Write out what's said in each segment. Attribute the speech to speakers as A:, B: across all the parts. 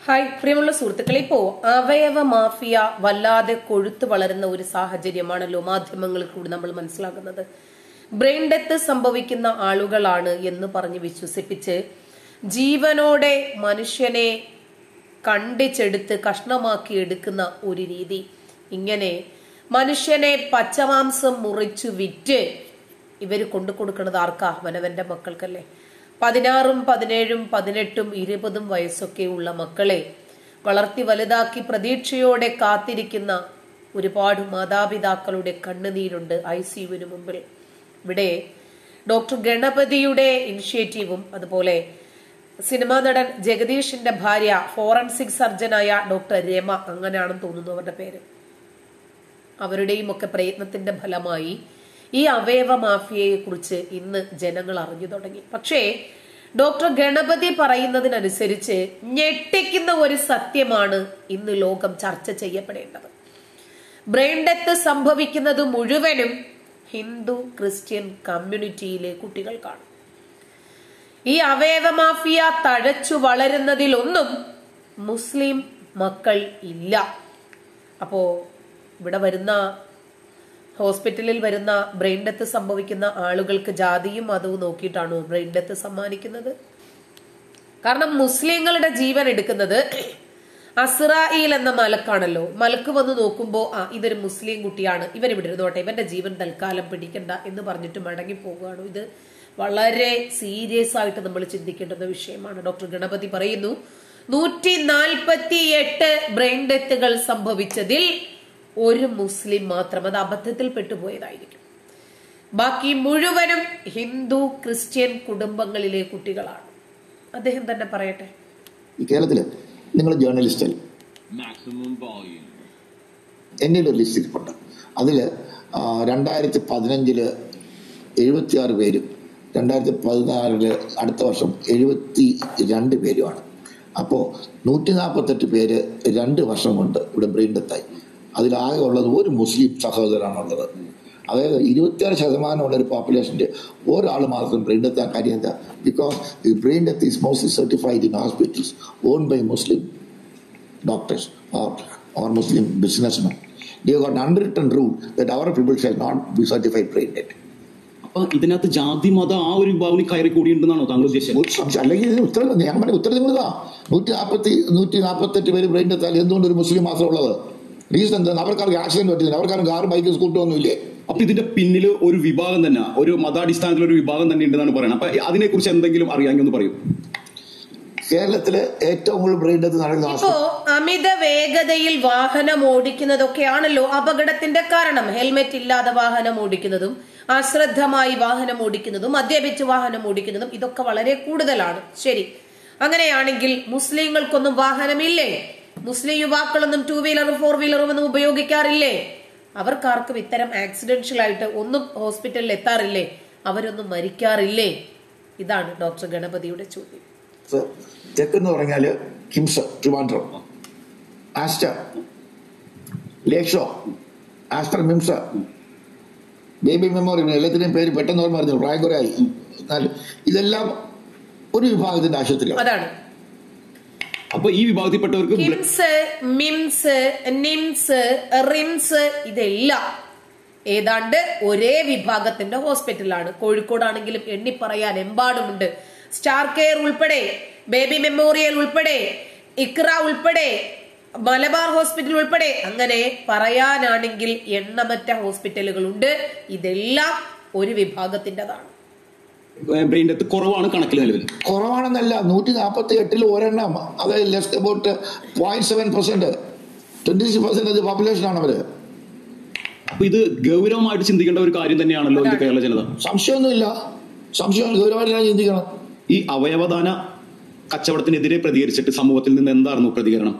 A: Hi പ്രിയമുള്ള സുഹൃത്തുക്കളെ ഇപ്പോ അവയവ മാഫിയ വല്ലാതെ കൊഴുത്തു വളരുന്ന ഒരു സാഹചര്യമാണല്ലോ മാധ്യമങ്ങളിൽ കൂടി നമ്മൾ മനസ്സിലാക്കുന്നത് ബ്രെയിൻ ഡെത്ത് സംഭവിക്കുന്ന ആളുകളാണ് എന്ന് പറഞ്ഞ് വിശ്വസിപ്പിച്ച് ജീവനോടെ മനുഷ്യനെ കണ്ടിച്ചെടുത്ത് കഷ്ണമാക്കി എടുക്കുന്ന ഒരു രീതി ഇങ്ങനെ മനുഷ്യനെ പച്ചമാംസം മുറിച്ചു വിറ്റ് ഇവര് കൊണ്ടു കൊടുക്കുന്നത് ആർക്കാ അവനവന്റെ മക്കൾക്കല്ലേ പതിനാറും പതിനേഴും പതിനെട്ടും ഇരുപതും വയസ്സൊക്കെ ഉള്ള മക്കളെ വളർത്തി വലുതാക്കി പ്രതീക്ഷയോടെ കാത്തിരിക്കുന്ന ഒരുപാട് മാതാപിതാക്കളുടെ കണ്ണുനീരുണ്ട് ഐ സിയുവിന് മുമ്പിൽ ഇവിടെ ഡോക്ടർ ഗണപതിയുടെ ഇനിഷ്യേറ്റീവും അതുപോലെ സിനിമാ നടൻ ജഗദീഷിന്റെ ഭാര്യ ഫോറൻസിക് സർജനായ ഡോക്ടർ രമ അങ്ങനെയാണെന്ന് തോന്നുന്നു അവരുടെ പേര് അവരുടെയും ഒക്കെ പ്രയത്നത്തിന്റെ ഫലമായി ഈ അവയവ മാഫിയയെ കുറിച്ച് ഇന്ന് ജനങ്ങൾ അറിഞ്ഞു തുടങ്ങി പക്ഷേ ഡോക്ടർ ഗണപതി പറയുന്നതിനനുസരിച്ച് ഞെട്ടിക്കുന്ന ഒരു സത്യമാണ് ഇന്ന് ലോകം ചർച്ച ചെയ്യപ്പെടേണ്ടത് ബ്രെയിൻ ഡെത്ത് സംഭവിക്കുന്നത് മുഴുവനും ഹിന്ദു ക്രിസ്ത്യൻ കമ്മ്യൂണിറ്റിയിലെ കുട്ടികൾക്കാണ് ഈ അവയവ മാഫിയ തഴച്ചു വളരുന്നതിലൊന്നും മുസ്ലിം മക്കൾ ഇല്ല അപ്പോ ഇവിടെ വരുന്ന ഹോസ്പിറ്റലിൽ വരുന്ന ബ്രെയിൻ ഡെത്ത് സംഭവിക്കുന്ന ആളുകൾക്ക് ജാതിയും മതവും നോക്കിയിട്ടാണോ ബ്രെയിൻ ഡെത്ത് സമ്മാനിക്കുന്നത് കാരണം മുസ്ലിങ്ങളുടെ ജീവൻ എടുക്കുന്നത് അസ്രായിൽ എന്ന മലക്കാണല്ലോ മലക്ക് വന്ന് നോക്കുമ്പോ ആ ഇതൊരു മുസ്ലിം കുട്ടിയാണ് ഇവൻ ഇവിടെ ഇരുന്നോട്ടെ ഇവന്റെ ജീവൻ തൽക്കാലം പിടിക്കണ്ട എന്ന് പറഞ്ഞിട്ട് മടങ്ങി പോകുകയാണ് ഇത് വളരെ സീരിയസ് ആയിട്ട് നമ്മൾ ചിന്തിക്കേണ്ടുന്ന വിഷയമാണ് ഡോക്ടർ ഗണപതി പറയുന്നു നൂറ്റി നാൽപ്പത്തി എട്ട് ബ്രെയിൻ ഡെത്തുകൾ സംഭവിച്ചതിൽ ഒരു മുസ്ലിം മാത്രം അത് അബദ്ധത്തിൽ പെട്ടുപോയതായിരിക്കും ബാക്കി മുഴുവനും ഹിന്ദു ക്രിസ്ത്യൻ കുടുംബങ്ങളിലെ കുട്ടികളാണ് അദ്ദേഹം തന്നെ പറയട്ടെ
B: ഈ കേരളത്തില് നിങ്ങൾ ജേർണലിസ്റ്റ് അല്ലേ
C: maximum volume.
B: എൻ്റെ ഒരു ലിസ്റ്റ് ഇരിപ്പുണ്ട് അതിൽ രണ്ടായിരത്തി പതിനഞ്ചില് എഴുപത്തിയാറ് പേരും രണ്ടായിരത്തി പതിനാറില് അടുത്ത വർഷം എഴുപത്തി രണ്ട് പേരുമാണ് അപ്പോൾ നൂറ്റി നാൽപ്പത്തെട്ട് പേര് രണ്ട് വർഷം കൊണ്ട് ഇവിടെ ബ്രെയിൻ ഡെത്തായി അതിലാകെ ഉള്ളത് ഒരു മുസ്ലിം സഹോദരനാണുള്ളത് അതായത് ഇരുപത്തിയാറ് ശതമാനമുള്ള ഒരു പോപ്പുലേഷൻ്റെ ഒരാൾ മാത്രം ബ്രെയിൻ ഡെത്ത് ആ കാര്യം എന്താ ബിക്കോസ് ഈ brain death is mostly certified in hospitals on by Muslim doctors or, or Muslim businessmen. They have got an unwritten rule that our people shall not be certified brain dead.
D: അപ്പൊ ഇതിനകത്ത് ജാതി മത ആ ഒരു വിഭാഗം കയറി കൂടിയിട്ടുണ്ടെന്നാണോ താങ്കൾ ഉദ്ദേശിച്ചത്
B: ഒരു സംശയം അല്ലെങ്കിൽ ഇതിന് ഉത്തരം ഞാൻ പറഞ്ഞ ഉത്തരം നിങ്ങളിതാ നൂറ്റി നാൽപ്പത്തി നൂറ്റി നാൽപ്പത്തെട്ട് പേര് ബ്രെയിൻ ഡെത്താൽ എന്തുകൊണ്ട് ഒരു മുസ്ലിം മാത്രം ഉള്ളത് റീസൺ എന്താണ് അവർക്കാർക്ക് ആക്സിഡന്റ് പറ്റുന്നില്ല അവർക്കാരും കാറും ബൈക്കും സ്കൂട്ടറും ഒന്നുമില്ലേ
D: അപ്പൊ ഇതിന്റെ പിന്നിൽ ഒരു വിഭാഗം തന്നെ ഒരു മതാടിസ്ഥാനത്തിൽ ഒരു വിഭാഗം തന്നെ ഉണ്ടെന്നാണ് പറയുന്നത് അപ്പൊ അതിനെ കുറിച്ച് എന്തെങ്കിലും അറിയാമെങ്കിൽ ഒന്ന് പറയൂ
B: കേരളത്തിലെ ഏറ്റവും കൂടുതൽ ബ്രെയിൻ ഡെത്ത് നടക്കുന്ന
A: ഇപ്പോ
B: ഹോസ്പിറ്റൽ
A: അമിത വേഗതയിൽ വാഹനം ഓടിക്കുന്നതൊക്കെയാണല്ലോ അപകടത്തിന്റെ കാരണം ഹെൽമെറ്റ് ഇല്ലാതെ വാഹനം ഓടിക്കുന്നതും അശ്രദ്ധമായി വാഹനം ഓടിക്കുന്നതും മദ്യപിച്ച് വാഹനം ഓടിക്കുന്നതും ഇതൊക്കെ വളരെ കൂടുതലാണ് ശരി അങ്ങനെയാണെങ്കിൽ മുസ്ലിങ്ങൾക്കൊന്നും വാഹനമില്ലേ മുസ്ലിം യുവാക്കളൊന്നും ടൂ വീലറും ഫോർ വീലറും ഒന്നും ഉപയോഗിക്കാറില്ലേ അവർക്കാർക്കും ഇത്തരം ആക്സിഡൻഷ്യൽ ആയിട്ട് ഒന്നും ഹോസ്പിറ്റലിൽ എത്താറില്ലേ അവരൊന്നും മരിക്കാറില്ലേ ഇതാണ് ഡോക്ടർ ഗണപതിയുടെ ചോദ്യം
B: തെക്കെന്ന് പറഞ്ഞാല് കിംസ് ട്രിവാൻഡ്രം ആസ്റ്റർ ലേക്ഷോ ആസ്റ്റർ മിംസ് ബേബി മെമ്മോറിയൽ എല്ലാത്തിന്റെയും പേര് പെട്ടെന്ന് ഓർമ്മ പറഞ്ഞു പ്രായം കുറെ ആയി എന്നാലും ഇതെല്ലാം ഒരു വിഭാഗത്തിന്റെ ആശുപത്രിയാണ്
A: അതാണ്
D: അപ്പൊ ഈ വിഭാഗത്തിൽപ്പെട്ടവർക്ക് ബ്ല-
A: കിംസ് മിംസ് നിംസ് റിംസ് ഇതെല്ലാം ഏതാണ്ട് ഒരേ വിഭാഗത്തിന്റെ ഹോസ്പിറ്റലാണ് കോഴിക്കോടാണെങ്കിലും എണ്ണി പറയാൻ എമ്പാടുമുണ്ട് സ്റ്റാർ കെയർ ഉൾപ്പെടെ ബേബി മെമ്മോറിയൽ ഉൾപ്പെടെ ഇക്ര ഉൾപ്പെടെ മലബാർ ഹോസ്പിറ്റൽ ഉൾപ്പെടെ അങ്ങനെ പറയാനാണെങ്കിൽ എണ്ണമറ്റ ഹോസ്പിറ്റലുകളുണ്ട് ഇതെല്ലാം ഒരു വിഭാഗത്തിൻ്റെതാണ്
D: ബ്രെയിൻ ഡെത്ത് കുറവാണ് കണക്കിൽ നിലവിൽ
B: കുറവാണെന്നല്ല നൂറ്റി നാൽപ്പത്തി എട്ടിൽ ഒരെണ്ണം അതായത് left about point seven percent twenty six percent population ആണ് അവര്
D: അപ്പൊ ഇത് ഗൗരവമായിട്ട് ചിന്തിക്കേണ്ട ഒരു കാര്യം തന്നെയാണല്ലോ ഇത് കേരള ജനത
B: സംശയമൊന്നുമില്ല സംശയം ഗൗരവമായിട്ട് ചിന്തിക്കണം
D: ഈ അവയവദാന കച്ചവടത്തിനെതിരെ പ്രതികരിച്ചിട്ട് സമൂഹത്തിൽ നിന്ന് എന്തായിരുന്നു പ്രതികരണം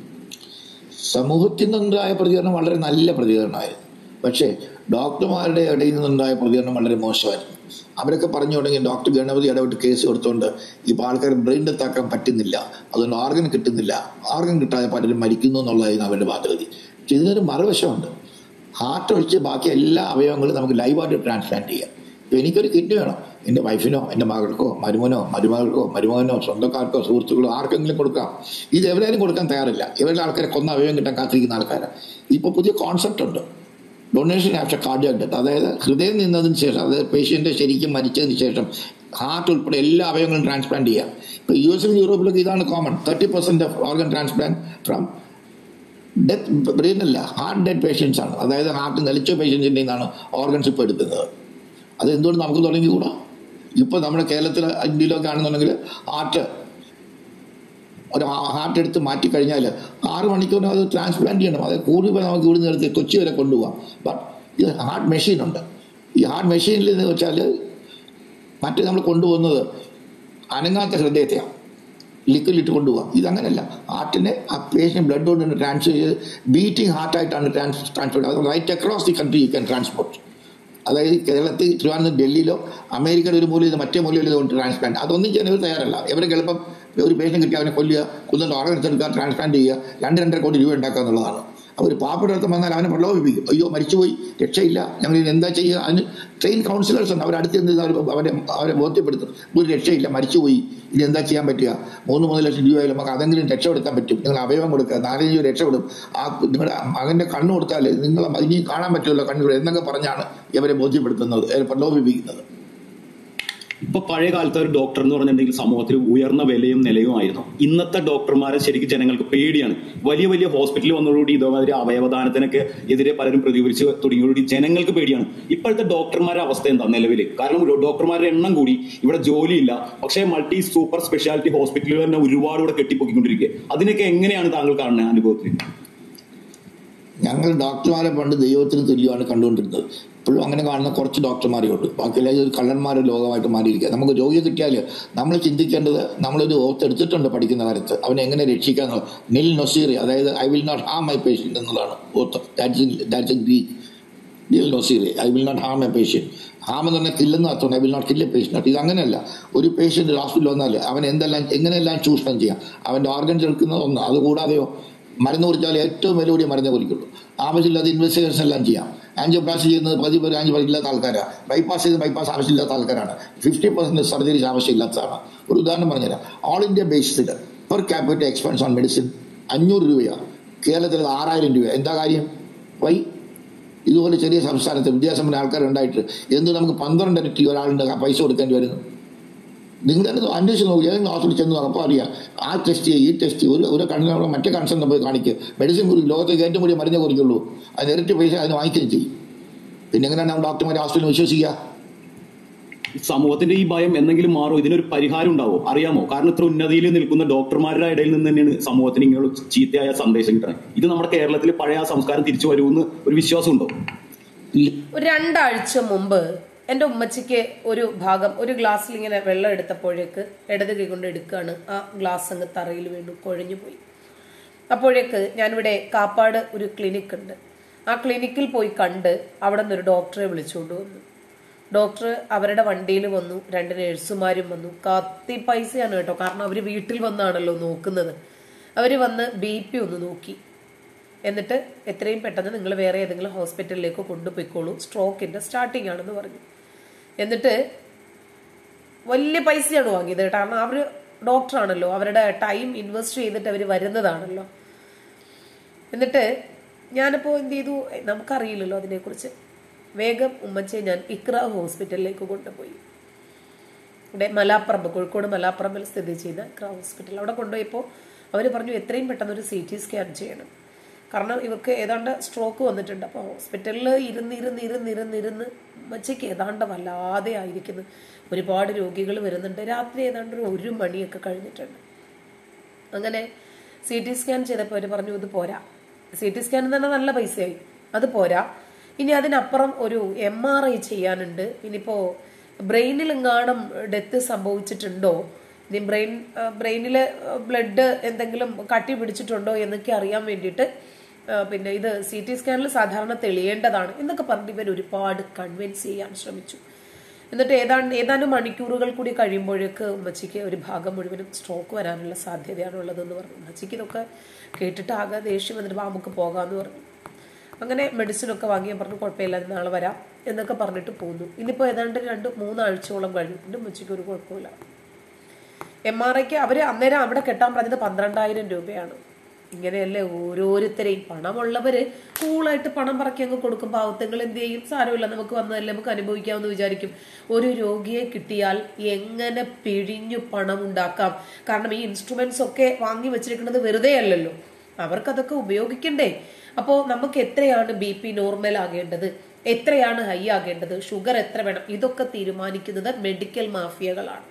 B: സമൂഹത്തിൽ നിന്നുണ്ടായ പ്രതികരണം വളരെ നല്ല പ്രതികരണമായിരുന്നു പക്ഷേ ഡോക്ടർമാരുടെ ഇടയിൽ നിന്നുണ്ടായ പ്രതികരണം വളരെ മോശമായിരുന്നു അവരൊക്കെ പറഞ്ഞു തുടങ്ങി ഡോക്ടർ ഗണപതി ഇടപെട്ട് കേസ് കൊടുത്തുകൊണ്ട് ഇപ്പോൾ ആൾക്കാർ ബ്രെയിൻ ഡെത്താക്കാൻ പറ്റുന്നില്ല അതുകൊണ്ട് ഓർഗൻ കിട്ടുന്നില്ല ഓർഗൻ കിട്ടാതെ പലരും മരിക്കുന്നു എന്നുള്ളതായിരുന്നു അവരുടെ വാദഗതി പക്ഷെ ഇതിനൊരു മറുവശമുണ്ട് ഹാർട്ട് ഒഴിച്ച് ബാക്കി എല്ലാ അവയവങ്ങളും നമുക്ക് ലൈവായിട്ട് ട്രാൻസ്പ്ലാന്റ് ചെയ്യാം ഇപ്പൊ എനിക്കൊരു കിഡ്നി വേണം എൻ്റെ വൈഫിനോ എൻ്റെ മകൾക്കോ മരുമനോ മരുമകൾക്കോ മരുമകനോ സ്വന്തക്കാർക്കോ സുഹൃത്തുക്കളോ ആർക്കെങ്കിലും കൊടുക്കാം ഇത് എവരാരും കൊടുക്കാൻ തയ്യാറില്ല ഇവരുടെ ആൾക്കാരെ കൊന്ന അവയവം കിട്ടാൻ കാത്തിരിക്കുന്ന ആൾക്കാരാണ് ഇപ്പോൾ പുതിയ കോൺസെപ്റ്റ് ഉണ്ട് ഡൊണേഷൻ ആഫ്റ്റർ കാർഡിയാക് ഡെത്ത് അതായത് ഹൃദയം നിന്നതിന് ശേഷം അതായത് പേഷ്യൻ്റ് ശരിക്കും മരിച്ചതിന് ശേഷം ഹാർട്ട് ഉൾപ്പെടെ എല്ലാ അവയവങ്ങളും ട്രാൻസ്പ്ലാന്റ് ചെയ്യാം ഇപ്പോൾ യു എസിലും യൂറോപ്പിലൊക്കെ ഇതാണ് common thirty percent of organ transplant from death brain അല്ല ഹാർട്ട് ഡെഡ് പേഷ്യൻസ് ആണ് അതായത് ഹാർട്ട് നിലച്ച പേഷ്യൻസിൻ്റെ നിന്നാണ് ഓർഗൻസ് ഇപ്പോൾ എടുക്കുന്നത് അത് എന്തുകൊണ്ട് നമുക്ക് തുടങ്ങിക്കൂടാ ഇപ്പോൾ നമ്മുടെ കേരളത്തിൽ ഇന്ത്യയിലൊക്കെ ആണെന്നുണ്ടെങ്കിൽ ഹാർട്ട് ഒരു ഹാർട്ട് എടുത്ത് മാറ്റി കഴിഞ്ഞാൽ ആറ് മണിക്കൂറിന് അത് ട്രാൻസ്പ്ലാന്റ് ചെയ്യണം അത് കൂടുതൽ നമുക്ക് ഇവിടുന്ന് എടുത്ത് കൊച്ചി വരെ കൊണ്ടുപോകാം ബട്ട് ഇത് ഹാർട്ട് മെഷീനുണ്ട് ഈ ഹാർട്ട് മെഷീനിൽ എന്ന് വെച്ചാൽ മറ്റേ നമ്മൾ കൊണ്ടുപോകുന്നത് അനങ്ങാത്ത ഹൃദയത്തെയാണ് ലിക്വിഡ് ഇട്ട് കൊണ്ടുപോകാം ഇതങ്ങനെയല്ല ഹാർട്ടിനെ ആ പേഷ്യൻ ബ്ലഡ് കൊണ്ട് ട്രാൻസ്ഫർ ചെയ്ത് ബീറ്റിംഗ് ഹാർട്ടായിട്ടാണ് ട്രാൻസ് ട്രാൻസ്ഫർ അത് right across the country you can transport അതായത് കേരളത്തിൽ ട്രിവാൻഡ്രം ഡൽഹിയിലോ അമേരിക്കയുടെ ഒരു മൂലയിൽ മറ്റേ മൂലയിൽ കൊണ്ട് ട്രാൻസ്പ്ലാന്റ് അതൊന്നും ചെയ്യാൻ ഇവർ തയ്യാറല്ല ഇവർക്ക് എളുപ്പം ഒരു പേഷ്യൻ കിട്ടി അവനെ കൊല്ലുക കൊന്നിട്ട് ഓർഗൻസ് എടുക്കുക ട്രാൻസ്പ്ലാന്റ് ചെയ്യുക രണ്ട് രണ്ടര കോടി രൂപ ഉണ്ടാക്കുക എന്നുള്ളതാണ് അവർ പാവപ്പെട്ടടുത്ത് വന്നാൽ അവനെ പ്രലോഭിപ്പിക്കും അയ്യോ മരിച്ചുപോയി രക്ഷയില്ല ഞങ്ങൾ ഇനി എന്താ ചെയ്യുക അതിന് ട്രെയിൻ കൗൺസിലേഴ്സ് ഉണ്ട് അവരടുത്ത് നിന്ന് അവർ അവരെ അവരെ ബോധ്യപ്പെടുത്തും ഒരു രക്ഷയില്ല മരിച്ചുപോയി ഇനി എന്താ ചെയ്യാൻ പറ്റുക മൂന്ന് മൂന്ന് ലക്ഷം രൂപയിൽ നമുക്ക് അതെങ്കിലും രക്ഷപ്പെടുത്താൻ പറ്റും നിങ്ങൾ അവയവം കൊടുക്കുക നാലഞ്ച് രൂപ രക്ഷപ്പെടും ആ നിങ്ങളുടെ മകൻ്റെ കണ്ണ് കൊടുത്താൽ നിങ്ങളെ ഇനിയും കാണാൻ പറ്റുമല്ലോ കണ്ണുകൾ എന്നൊക്കെ പറഞ്ഞാണ് ഇവരെ ബോധ്യപ്പെടുത്തുന്നത് ഇവരെ പ്രലോഭിപ്പിക്കുന്നത്
D: ഇപ്പൊ പഴയ കാലത്തെ ഒരു ഡോക്ടർ എന്ന് പറഞ്ഞിട്ടുണ്ടെങ്കിൽ സമൂഹത്തിൽ ഉയർന്ന വിലയും നിലയുമായിരുന്നു ഇന്നത്തെ ഡോക്ടർമാരെ ശരിക്കും ജനങ്ങൾക്ക് പേടിയാണ് വലിയ വലിയ ഹോസ്പിറ്റലിൽ വന്നതോടുകൂടി ഇതേമാതിരി അവയവദാനത്തിനൊക്കെ എതിരെ പലരും പ്രതികരിച്ച് തുടങ്ങിയോടുകൂടി ജനങ്ങൾക്ക് പേടിയാണ് ഇപ്പോഴത്തെ ഡോക്ടർമാരുടെ അവസ്ഥ എന്താ നിലവിൽ കാരണം ഒരു ഡോക്ടർമാരുടെ എണ്ണം കൂടി ഇവിടെ ജോലിയില്ല പക്ഷേ മൾട്ടി സൂപ്പർ സ്പെഷ്യാലിറ്റി ഹോസ്പിറ്റലുകൾ തന്നെ ഒരുപാട് ഇവിടെ കെട്ടിപ്പൊക്കിക്കൊണ്ടിരിക്കുക അതിനൊക്കെ എങ്ങനെയാണ് താങ്കൾ കാണുന്നത് അനുഭവത്തിൽ
B: ഞങ്ങൾ ഡോക്ടർമാരെ പണ്ട് ദൈവത്തിന് തുല്യമാണ് കണ്ടുകൊണ്ടിരുന്നത് ഇപ്പോഴും അങ്ങനെ കാണുന്ന കുറച്ച് ഡോക്ടർമാരേ ഉള്ളൂ ബാക്കിയെല്ലാം ഇത് കള്ളന്മാരുടെ ലോകമായിട്ട് മാറിയിരിക്കുക നമുക്ക് രോഗിയെ കിട്ടിയാൽ നമ്മൾ ചിന്തിക്കേണ്ടത് നമ്മളൊരു ഓത്ത് എടുത്തിട്ടുണ്ട് പഠിക്കുന്ന കാലത്ത് അവനെ എങ്ങനെ രക്ഷിക്കാന്ന് നിൽ നൊസീറി അതായത് I will not harm my patient എന്നുള്ളതാണ് oath that's in that's in Greek നിൽ നൊസീറി I will not harm a patient harm എന്ന് പറഞ്ഞാൽ കില്ലെന്ന് അർത്ഥം I will not kill patient ഇത് അങ്ങനെയല്ല ഒരു പേഷ്യൻ്റ് ഹോസ്പിറ്റലിൽ വന്നാൽ അവൻ എന്തെല്ലാം എങ്ങനെയെല്ലാം ചൂഷണം ചെയ്യാം അവൻ്റെ ഓർഗൻസ് എടുക്കുന്നത് ഒന്ന് അതുകൂടാതെയോ മരുന്ന് കുറിച്ചാൽ ഏറ്റവും വില കൂടിയ മരുന്ന് കുറിക്കുള്ളൂ ആവശ്യമില്ലാത്ത ഇൻവെസ്റ്റിഗേഷൻ എല്ലാം ചെയ്യാം ആൻജിയോപ്ലാസ്റ്റി ചെയ്യുന്നത് പതിവ് ഒരു ആൻജിയോ ഇല്ലാത്ത ആൾക്കാരാണ് ബൈപ്പാസ് ചെയ്ത് ബൈപ്പാസ് ആവശ്യമില്ലാത്ത ആൾക്കാരാണ് ഫിഫ്റ്റി പെർസെൻറ്റ് സർജറീസ് ആവശ്യമില്ലാത്തതാണ് ഒരു ഉദാഹരണം പറഞ്ഞുതരാം all India basis per capita expense on medicine അഞ്ഞൂറ് രൂപയാണ് കേരളത്തിൽ അത് ആറായിരം രൂപ എന്താ കാര്യം വൈ ഇതുപോലെ ചെറിയ സംസ്ഥാനത്ത് വിദ്യാസമ്പന്ന ആൾക്കാരുണ്ടായിട്ട് എന്ത് നമുക്ക് പന്ത്രണ്ട് ഇരട്ടി ഒരാളുണ്ട് ആ പൈസ കൊടുക്കേണ്ടി വരുന്നു നിങ്ങൾ തന്നെ അന്വേഷിച്ച് നോക്കി ഏതെങ്കിലും ഹോസ്പിറ്റലിൽ ചെന്ന് അപ്പോൾ അറിയാം ആ ടെസ്റ്റ് ചെയ്യുക ഈ ടെസ്റ്റ് ചെയ്യ്. ഒരു ഒരു കണ്ണിനോട് മറ്റേ കൺസേൺ പോയി കാണിക്കുക മെഡിസിൻ കുറിക്കും ലോകത്തേക്ക് ഏറ്റവും കൂടിയ മരുന്ന് കുറിക്കുള്ളൂ അതിന് ഇരട്ടി പൈസ അതിന് വാങ്ങിക്കുകയും ചെയ്യും പിന്നെ എങ്ങനെയാണ് നമ്മൾ ഡോക്ടർമാരെ ഹോസ്പിറ്റലിൽ വിശ്വസിക്കുക
D: സമൂഹത്തിന്റെ ഈ ഭയം എന്തെങ്കിലും മാറോ ഇതിനൊരു പരിഹാരം ഉണ്ടാവോ അറിയാമോ കാരണം ഇത്ര ഉന്നതിയിൽ നിൽക്കുന്ന ഡോക്ടർമാരുടെ ഇടയിൽ നിന്ന് തന്നെയാണ് സമൂഹത്തിന് ഇങ്ങനെയുള്ള ചീത്തയായ സന്ദേശം കിട്ടുന്നത് ഇത് നമ്മുടെ കേരളത്തിൽ പഴയ ആ സംസ്കാരം തിരിച്ചു വരുമെന്ന് ഒരു വിശ്വാസമുണ്ടോ
B: ഇല്ല
A: ഒരു രണ്ടാഴ്ച മുമ്പ് എൻ്റെ ഉമ്മച്ചിക്ക് ഒരു ഭാഗം ഒരു ഗ്ലാസ്സിൽ ഇങ്ങനെ വെള്ളം എടുത്തപ്പോഴേക്ക് ഇടത് കൈ കൊണ്ട് എടുക്കുകയാണ് ആ ഗ്ലാസ് അങ്ങ് തറയിൽ വീണു കുഴഞ്ഞു പോയി അപ്പോഴേക്ക് ഞാനിവിടെ കാപ്പാട് ഒരു ക്ലിനിക്ക് ഉണ്ട് ആ ക്ലിനിക്കിൽ പോയി കണ്ട് അവിടെ നിന്ന് ഒരു ഡോക്ടറെ വിളിച്ചുകൊണ്ട് വന്നു ഡോക്ടർ അവരുടെ വണ്ടിയിൽ വന്നു രണ്ട് നഴ്സുമാരും വന്നു കത്തി പൈസയാണ് കേട്ടോ കാരണം അവർ വീട്ടിൽ വന്നാണല്ലോ നോക്കുന്നത് അവർ വന്ന് ബി പി ഒന്ന് നോക്കി എന്നിട്ട് എത്രയും പെട്ടെന്ന് നിങ്ങൾ വേറെ ഏതെങ്കിലും ഹോസ്പിറ്റലിലേക്ക് കൊണ്ടുപോയിക്കോളൂ സ്ട്രോക്കിന്റെ സ്റ്റാർട്ടിംഗ് ആണെന്ന് പറഞ്ഞു എന്നിട്ട് വലിയ പൈസയാണ് വാങ്ങിയത് കാരണം അവർ ഡോക്ടറാണല്ലോ അവരുടെ ടൈം ഇൻവെസ്റ്റ് ചെയ്തിട്ട് അവർ വരുന്നതാണല്ലോ എന്നിട്ട് ഞാനിപ്പോൾ എന്ത് ചെയ്തു നമുക്കറിയില്ലല്ലോ അതിനെക്കുറിച്ച് വേഗം ഉമ്മച്ചെ ഞാൻ ഇക്ര ഹോസ്പിറ്റലിലേക്ക് കൊണ്ടുപോയി ഇവിടെ മലാപ്പറമ്പ് കോഴിക്കോട് മലാപ്പറമ്പിൽ സ്ഥിതി ചെയ്യുന്ന ഇക്ര ഹോസ്പിറ്റൽ അവിടെ കൊണ്ടുപോയപ്പോൾ അവർ പറഞ്ഞു എത്രയും പെട്ടെന്ന് ഒരു സി ടി സ്കാൻ ചെയ്യണം കാരണം ഇവർക്ക് ഏതാണ്ട് സ്ട്രോക്ക് വന്നിട്ടുണ്ട് അപ്പോൾ ഹോസ്പിറ്റലിൽ ഇരുന്ന് ഇരുന്ന് ഇരുന്ന് ഇരുന്ന് ഇരുന്ന് ഉമ്മച്ചയ്ക്ക് ഏതാണ്ട് വല്ലാതെ ആയിരിക്കുന്നു ഒരുപാട് രോഗികൾ വരുന്നുണ്ട് രാത്രി ഏതാണ്ട് ഒരു ഒരു മണിയൊക്കെ കഴിഞ്ഞിട്ടുണ്ട് അങ്ങനെ സി ടി സ്കാൻ ചെയ്തപ്പോൾ അവർ പറഞ്ഞു ഇത് പോരാ സി ടി സ്കാൻ തന്നെ നല്ല പൈസയായി അത് പോരാ ഇനി അതിനപ്പുറം ഒരു എം ആർ ഐ ചെയ്യാനുണ്ട് ഇനിയിപ്പോൾ ബ്രെയിനിലെങ്ങാനും ഡെത്ത് സംഭവിച്ചിട്ടുണ്ടോ ഇനി ബ്രെയിൻ ബ്രെയിനിൽ ബ്ലഡ് എന്തെങ്കിലും കട്ടി പിടിച്ചിട്ടുണ്ടോ എന്നൊക്കെ അറിയാൻ വേണ്ടിയിട്ട് ആ, പിന്നെ ഇത് സി ടി സ്കാനിൽ സാധാരണ തെളിയേണ്ടതാണ് എന്നൊക്കെ പറഞ്ഞ് ഇവർ ഒരുപാട് കൺവിൻസ് ചെയ്യാൻ ശ്രമിച്ചു എന്നിട്ട് ഏതാണ്ട് ഏതാനും മണിക്കൂറുകൾ കൂടി കഴിയുമ്പോഴേക്ക് ഉമ്മച്ചിക്ക് ഒരു ഭാഗം മുഴുവനും സ്ട്രോക്ക് വരാനുള്ള സാധ്യതയാണ് ഉള്ളതെന്ന് പറഞ്ഞു ഉമ്മച്ചിക്ക് ഇതൊക്കെ കേട്ടിട്ട് ആകെ ദേഷ്യം വന്നിട്ട് "വാ, നമുക്ക് പോകാമെന്ന് പറഞ്ഞു അങ്ങനെ മെഡിസിൻ ഒക്കെ വാങ്ങി ഞാൻ പറഞ്ഞു കുഴപ്പമില്ല നാളെ വരാം എന്നൊക്കെ പറഞ്ഞിട്ട് പോന്നു ഇനിയിപ്പോൾ ഏതാണ്ട് രണ്ട് മൂന്നാഴ്ചയോളം കഴിഞ്ഞു എൻ്റെ ഉമ്മച്ചിക്ക് ഒരു കുഴപ്പമില്ല എം ആർ ഐക്ക് അവർ അന്നേരം അവിടെ കെട്ടാൻ പറഞ്ഞത് പന്ത്രണ്ടായിരം രൂപയാണ് ഇങ്ങനെയല്ലേ ഓരോരുത്തരെയും പണമുള്ളവര് കൂളായിട്ട് പണം പറക്കി അങ്ങ് കൊടുക്കും പാവത്തങ്ങൾ എന്ത് ചെയ്യും സാരമില്ല നമുക്ക് വന്നതല്ലേ നമുക്ക് അനുഭവിക്കാമെന്ന് വിചാരിക്കും ഒരു രോഗിയെ കിട്ടിയാൽ എങ്ങനെ പിഴിഞ്ഞു പണം ഉണ്ടാക്കാം കാരണം ഈ ഇൻസ്ട്രുമെന്റ്സ് ഒക്കെ വാങ്ങി വെച്ചിരിക്കുന്നത് വെറുതെ അല്ലല്ലോ അവർക്കതൊക്കെ ഉപയോഗിക്കണ്ടേ അപ്പോൾ നമുക്ക് എത്രയാണ് ബി പി നോർമൽ ആകേണ്ടത് എത്രയാണ് ഹൈ ആകേണ്ടത് ഷുഗർ എത്ര വേണം ഇതൊക്കെ തീരുമാനിക്കുന്നത് മെഡിക്കൽ മാഫിയകളാണ്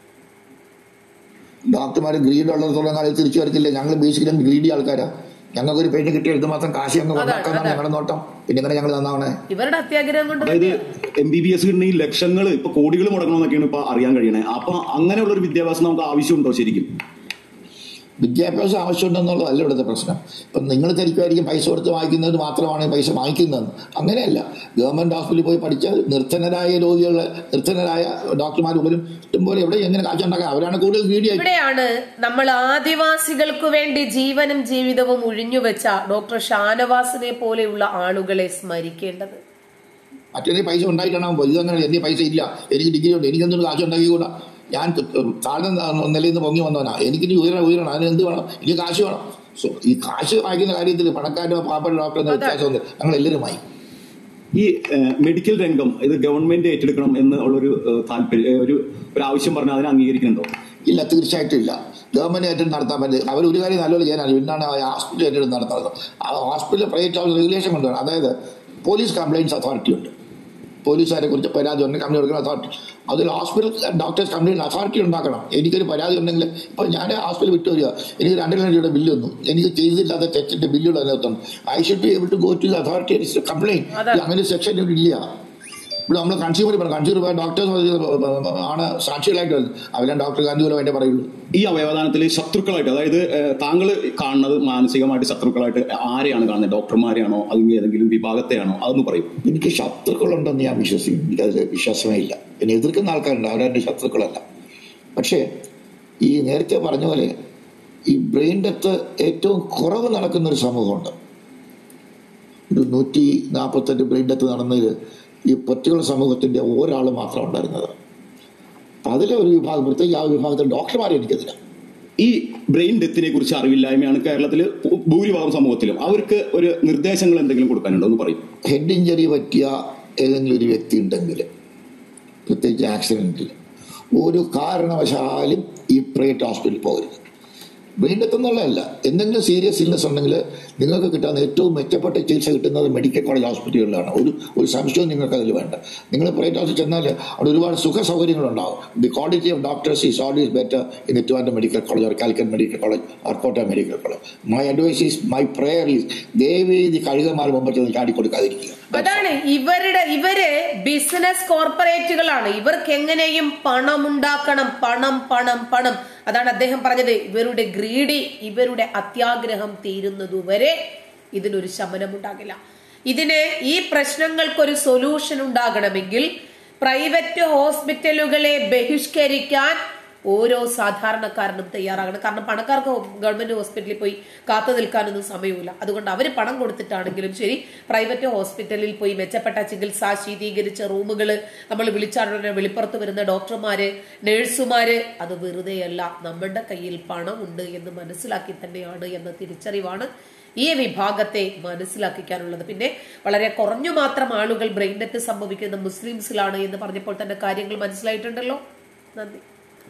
B: ഡോക്ടർമാർ ഗ്രീഡ് ഉള്ളിടത്തോളം കാലം തിരിച്ചു വരത്തില്ല ഞങ്ങൾ ബേസിക്കലും ഗ്രീഡി ആൾക്കാരാ ഞങ്ങൾക്ക് ഒരു പെയിന്റ് കിട്ടിയ എടുത്ത് മാത്രം കാശ് ഞങ്ങൾ ഉണ്ടാക്കാന്നാണ് ഞങ്ങളുടെ നോട്ടം പിന്നെ എങ്ങനെ ഞങ്ങൾ നന്നാവണേ
A: ഇവരുടെ അത്യാഗ്രഹം കൊണ്ട്
D: അതായത് എം ബി ബി എസ് കിട്ടണമെങ്കിൽ ലക്ഷങ്ങൾ ഇപ്പൊ കോടികൾ മുടക്കണമെന്നൊക്കെയാണ് ഇപ്പൊ അറിയാൻ കഴിയണേ അപ്പൊ അങ്ങനെയുള്ള ഒരു വിദ്യാഭ്യാസം നമുക്ക് ആവശ്യമുണ്ടോ ശരിക്കും
B: വിദ്യാഭ്യാസം ആവശ്യമുണ്ടെന്നുള്ളതല്ല ഇവിടുത്തെ പ്രശ്നം ഇപ്പം നിങ്ങൾ ധരിക്കുമായിരിക്കും പൈസ കൊടുത്ത് വാങ്ങിക്കുന്നത് മാത്രമാണ് പൈസ വാങ്ങിക്കുന്നത് അങ്ങനെയല്ല ഗവൺമെന്റ് ഹോസ്പിറ്റലിൽ പോയി പഠിച്ചാൽ നിർധനരായ രോഗികൾ നിർധനരായ ഡോക്ടർമാർ പോലും ഇഷ്ടംപോലെ എവിടെ എങ്ങനെ കാശുണ്ടാക്കാം അവരാണ് കൂടുതൽ ഗ്രീഡിയായി
A: ഇവിടെയാണ് നമ്മൾ ആദിവാസികൾക്ക് വേണ്ടി ജീവനും ജീവിതവും ഒഴിഞ്ഞുവെച്ച ഡോക്ടർ ഷാനവാസിനെ പോലെയുള്ള ആളുകളെ സ്മരിക്കേണ്ടത്
B: മറ്റേ പൈസ ഉണ്ടായിട്ടാണ് ഇതങ്ങനെ എന്റെ പൈസ ഇല്ല എനിക്ക് ഡിഗ്രി ഉണ്ട് എനിക്കെന്തൊരു കാശ് ഉണ്ടാക്കിക്കൂടാ ഞാൻ താഴ്ന്ന നിലയിൽ നിന്ന് പൊങ്ങി വന്നവനാ എനിക്കിനി ഉയരണം ഉയരണം അതിന് എന്ത് വേണം എനിക്ക് കാശ് വേണം സോ ഈ കാശ് വാങ്ങിക്കുന്ന കാര്യത്തിൽ പണക്കാരോ പാപ്പൻ ഡോക്ടർ വ്യത്യാസമുണ്ട് ഞങ്ങൾ എല്ലാവരുമായി
D: ഈ ഏഹ്, മെഡിക്കൽ രംഗം ഇത് ഗവൺമെന്റ് ഏറ്റെടുക്കണം എന്നുള്ളൊരു ഏഹ്, താല്പര്യം ഏഹ്, ഒരു ഒരു ആവശ്യം പറഞ്ഞാൽ അതിനെ അംഗീകരിക്കുന്നുണ്ടോ
B: ഇല്ല തീർച്ചയായിട്ടും ഇല്ല ഗവൺമെന്റ് ഏറ്റെടുത്ത് നടത്താൻ പറ്റില്ല അവർ ഒരു കാര്യം നല്ലപോലെ ചെയ്യാനാണ് പിന്നാണ് ഹോസ്പിറ്റൽ ഏറ്റെടുത്ത് നടത്തുന്നത് ആ ഹോസ്പിറ്റൽ പ്രൈവറ്റ് ഹൗസ് റെഗുലേഷൻ കൊണ്ടുവരണം അതായത് പോലീസ് കംപ്ലയിൻസ് അതോറിറ്റി ഉണ്ട് പോലീസുകാരെ കുറിച്ച് പരാതി ഉണ്ടെങ്കിൽ കംപ്ലൈൻറ്റ് കൊടുക്കുന്ന അതോറിറ്റി അതിൽ ഹോസ്പിറ്റൽ ഡോക്ടേഴ്സ് കംപ്ലയിൻറ്റ് അതോറിറ്റി ഉണ്ടാക്കണം എനിക്കൊരു പരാതി ഉണ്ടെങ്കിൽ ഇപ്പോൾ ഞാൻ ഹോസ്പിറ്റൽ വിട്ടു വരിക എനിക്ക് രണ്ട് ലക്ഷം രൂപയുടെ ബില്ല് വന്നു എനിക്ക് ചെയ്തില്ലാത്ത തെറ്റിന്റെ ബില്ലുകൾ അതിനകത്തുണ്ട് I should be able to go to authority complaint അങ്ങനെ സെക്ഷൻ ഇവിടെ ഇല്ല ഇവിടെ നമ്മൾ കൺസ്യൂമർ പറഞ്ഞു കൺസ്യൂമർ ഡോക്ടേഴ്സ് ആണ് സാക്ഷികളായിട്ട് വരുന്നത് അവരെ ഡോക്ടർ ഗാന്ധി പോലും അതിന്റെ പറയുള്ളൂ
D: ഈ അവയവദാനത്തിൽ ശത്രുക്കളായിട്ട് അതായത് താങ്കൾ കാണുന്നത് മാനസികമായിട്ട് ശത്രുക്കളായിട്ട് ആരെയാണ് കാണുന്നത് ഡോക്ടർമാരെയാണോ അല്ലെങ്കിൽ ഏതെങ്കിലും വിഭാഗത്തെയാണോ അതൊന്ന് പറയും
B: എനിക്ക് ശത്രുക്കളുണ്ടെന്ന് ഞാൻ വിശ്വസിക്കും എനിക്കതിൽ വിശ്വാസമേ ഇല്ല എന്നെ എതിർക്കുന്ന ആൾക്കാരുണ്ട് അവരെൻ്റെ ശത്രുക്കളല്ല പക്ഷേ ഈ നേരത്തെ പറഞ്ഞ പോലെ ഈ ബ്രെയിൻ ഡെത്ത് ഏറ്റവും കുറവ് നടക്കുന്ന ഒരു സമൂഹമുണ്ട് ഒരു നൂറ്റി നാൽപ്പത്തെട്ട് ബ്രെയിൻ ഡെത്ത് നടന്നതിൽ ഈ പർട്ടിക്കുലർ സമൂഹത്തിൻ്റെ ഒരാൾ മാത്രം ഉണ്ടായിരുന്നത് അപ്പം അതിലെ ഒരു വിഭാഗം പ്രത്യേകിച്ച് ആ വിഭാഗത്തിൽ ഡോക്ടർമാരെ എനിക്കതില്ല
D: ഈ ബ്രെയിൻ ഡെത്തിനെ കുറിച്ച് അറിവില്ലായ്മയാണ് കേരളത്തിൽ ഭൂരിഭാഗം സമൂഹത്തിലും അവർക്ക് ഒരു നിർദ്ദേശങ്ങൾ എന്തെങ്കിലും കൊടുക്കാനുണ്ടോ എന്ന് പറയും
B: ഹെഡ് ഇഞ്ചറി പറ്റിയ ഏതെങ്കിലും ഒരു വ്യക്തി ഉണ്ടെങ്കിൽ പ്രത്യേകിച്ച് ആക്സിഡൻറ്റിൽ ഒരു കാരണവശാലും ഈ പ്രൈവറ്റ് ഹോസ്പിറ്റലിൽ പോകരുത് വീണ്ടെത്തുന്നുള്ളതല്ല എന്തെങ്കിലും സീരിയസ് ഇൽനെസ് ഉണ്ടെങ്കിൽ നിങ്ങൾക്ക് കിട്ടാവുന്ന ഏറ്റവും മെച്ചപ്പെട്ട ചികിത്സ കിട്ടുന്നത് മെഡിക്കൽ കോളേജ് ഹോസ്പിറ്റലുകളിലാണ് ഒരു ഒരു സംശയവും നിങ്ങൾക്ക് അതിൽ വേണ്ട നിങ്ങൾ പ്രൈവറ്റ് ഹോസ്പിറ്റൽ ചെന്നാൽ അവിടെ ഒരുപാട് സുഖ സൗകര്യങ്ങളുണ്ടാവും the quality of doctors is always better in Trivandrum medical college or Calicut medical college or Kottayam medical college my advice is my prayer is ദയവേദി കഴുകന്മാർ മുമ്പ് ചെന്ന് ചാടി കൊടുക്കാതിരിക്കുക
A: അതാണ് ഇവരുടെ ഇവര് ബിസിനസ് കോർപ്പറേറ്റുകളാണ് ഇവർക്ക് എങ്ങനെയും പണം ഉണ്ടാക്കണം പണം പണം പണം അതാണ് അദ്ദേഹം പറഞ്ഞത് ഇവരുടെ ഗ്രീഡി ഇവരുടെ അത്യാഗ്രഹം തീരുന്നതുവരെ ഇതിനൊരു ശമനം ഉണ്ടാകില്ല ഇതിന് ഈ പ്രശ്നങ്ങൾക്കൊരു സൊല്യൂഷൻ ഉണ്ടാകണമെങ്കിൽ പ്രൈവറ്റ് ഹോസ്പിറ്റലുകളെ ബഹിഷ്കരിക്കാൻ ഓരോ സാധാരണക്കാരനും തയ്യാറാകണം കാരണം പണക്കാർക്ക് ഗവൺമെന്റ് ഹോസ്പിറ്റലിൽ പോയി കാത്തു നിൽക്കാനൊന്നും സമയമില്ല അതുകൊണ്ട് അവർ പണം കൊടുത്തിട്ടാണെങ്കിലും ശരി പ്രൈവറ്റ് ഹോസ്പിറ്റലിൽ പോയി മെച്ചപ്പെട്ട ചികിത്സ ശീതീകരിച്ച റൂമുകൾ നമ്മൾ വിളിച്ചാടുന്ന വെളിപ്പുറത്ത് വരുന്ന ഡോക്ടർമാര് നഴ്സുമാര് അത് വെറുതെയല്ല നമ്മുടെ കയ്യിൽ പണമുണ്ട് എന്ന് മനസ്സിലാക്കി തന്നെയാണ് എന്ന തിരിച്ചറിവാണ് ഈ വിഭാഗത്തെ മനസ്സിലാക്കിക്കാനുള്ളത് പിന്നെ വളരെ കുറഞ്ഞു മാത്രം ആളുകൾ ബ്രെയിൻ ഡെത്ത് സംഭവിക്കുന്ന മുസ്ലിംസിലാണ് എന്ന് പറഞ്ഞപ്പോൾ തന്നെ കാര്യങ്ങൾ മനസ്സിലായിട്ടുണ്ടല്ലോ നന്ദി